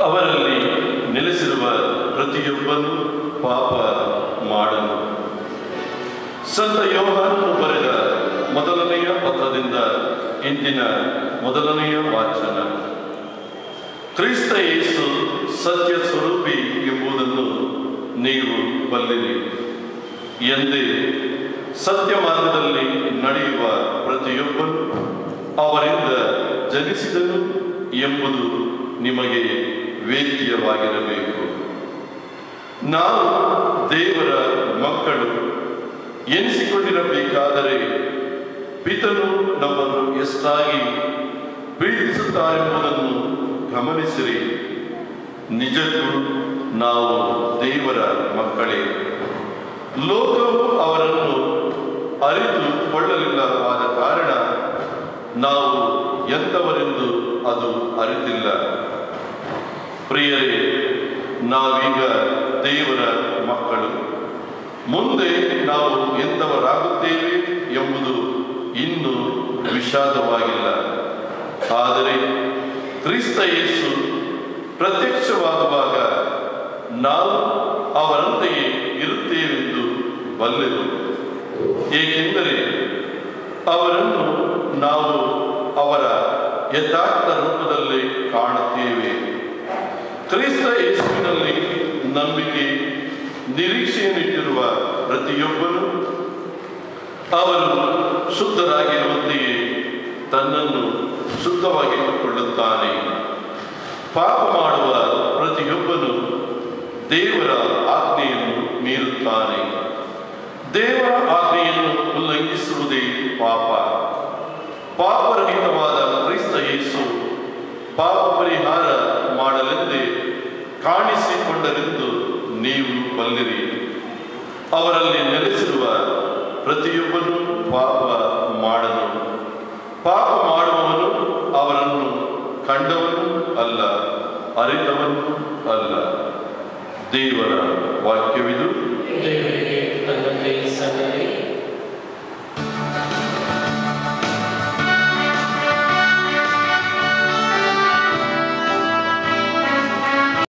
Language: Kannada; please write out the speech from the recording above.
ಅವರಲ್ಲಿ ನೆಲೆಸಿರುವ ಪ್ರತಿಯೊಬ್ಬನು ಪಾಪ ಮಾಡನು ಸಂತ ಯೋಹಾನನು ಬರೆದ ಮೊದಲನೆಯ ಪತ್ರದಿಂದ ಇಂದಿನ ಮೊದಲನೆಯ ವಾಚನ ಕ್ರಿಸ್ತ ಯೇಸು ಸತ್ಯ ಸ್ವರೂಪಿ ಎಂಬುದನ್ನು ನೀವು ಬಲ್ಲಿರಿ ಎಂದೇ ಸತ್ಯ ಮಾರ್ಗದಲ್ಲಿ ನಡೆಯುವ ಪ್ರತಿಯೊಬ್ಬನು ಅವರಿಂದ ಜನಿಸಿದನು ಎಂಬುದು ನಿಮಗೆ ವೇದ್ಯವಾಗಿರಬೇಕು ನಾವು ದೇವರ ಮಕ್ಕಳು ಎನಿಸಿಕೊಂಡಿರಬೇಕಾದರೆ ಪಿತನು ನಮ್ಮನ್ನು ಎಷ್ಟಾಗಿ ಪ್ರೀತಿಸುತ್ತಾರೆಂಬುದನ್ನು ಗಮನಿಸಿರಿ ನಿಜಕ್ಕೂ ನಾವು ದೇವರ ಮಕ್ಕಳೇ ಲೋಕವು ಅವರನ್ನು ಅರಿತುಕೊಳ್ಳಲಿಲ್ಲವಾದ ಕಾರಣ ನಾವು ಎಂಥವರೆಂದು ಅದು ಅರಿತಿಲ್ಲ ಪ್ರಿಯರೇ ನಾವೀಗ ದೇವರ ಮಕ್ಕಳು ಮುಂದೆ ನಾವು ಎಂಥವರಾಗುತ್ತೇವೆ ಎಂಬುದು ಇನ್ನೂ ವಿಷಾದವಾಗಿಲ್ಲ ಆದರೆ ಕ್ರಿಸ್ತ ಯೇಸು ಪ್ರತ್ಯಕ್ಷವಾಗುವಾಗ ನಾವು ಅವರಂತೆಯೇ ಇರುತ್ತೇವೆಂದು ಬಲ್ಲೆವು ಏಕೆಂದರೆ ಅವರನ್ನು ನಾವು ಅವರ ಯಥಾರ್ಥ ರೂಪದಲ್ಲಿ ಕಾಣುತ್ತೇವೆ ಕ್ರಿಸ್ತ ಯೇಸುವಿನಲ್ಲಿ ನಂಬಿಕೆ ನಿರೀಕ್ಷೆಯನ್ನಿಟ್ಟಿರುವ ಪ್ರತಿಯೊಬ್ಬನು ಅವರು ಶುದ್ಧರಾಗಿರುವಂತೆಯೇ ತನ್ನನ್ನು ಶುದ್ಧವಾಗಿಟ್ಟುಕೊಳ್ಳುತ್ತಾನೆ ಪಾಪ ಮಾಡುವ ಪ್ರತಿಯೊಬ್ಬನು ದೇವರ ಆಜ್ಞೆಯನ್ನು ಮೀರುತ್ತಾನೆ ದೇವರ ಆಜ್ಞೆಯನ್ನು ಉಲ್ಲಂಘಿಸುವುದೇ ಪಾಪ ಪಾಪರಹಿತವಾದ ಕ್ರಿಸ್ತ ಯೇಸು ಪಾಪ ಪರಿಹಾರ ಮಾಡಲೆಂದೇ ಕಾಣಿಸಿಕೊಂಡರೆಂದು ನೀವು ಬಲ್ಲಿರಿ ಅವರಲ್ಲಿ ನೆಲೆಸಿರುವ ಪ್ರತಿಯೊಬ್ಬನು ಪಾಪ ಮಾಡನು ಪಾಪ ಮಾಡುವವನು ಅವರನ್ನು ಕಂಡವನು ಅಲ್ಲ ಅರಿತವನು ಅಲ್ಲ ದೇವರ ವಾಕ್ಯವಿದು ದೇವರಿಗೆ ತನ್ನದೇ ಸಲ್ಲಲಿ